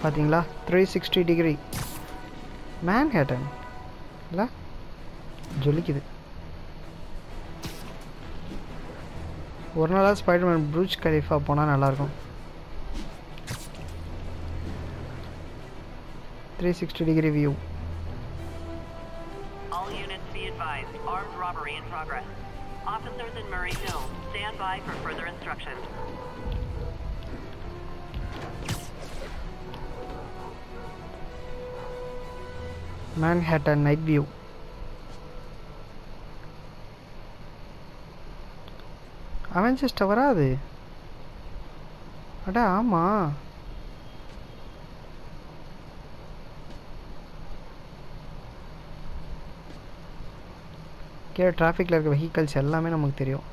பார்த்தீங்களா three sixty degree Manhattan இல்லை ஜொலிக்குது ஒரு நாளாக ஸ்பைடர்மேன் ப்ரூச் கலீஃபா போனால் நல்லாயிருக்கும் three sixty degree view All units be advised. Armed robbery in progress. Officers in Murray Hill, stand by for further instructions. Manhattan night view Avengers டவரா அது அடா ஆமாம் கீழே டிராஃபிக்கில் இருக்க வெஹிக்கல்ஸ் எல்லாமே நமக்கு தெரியும்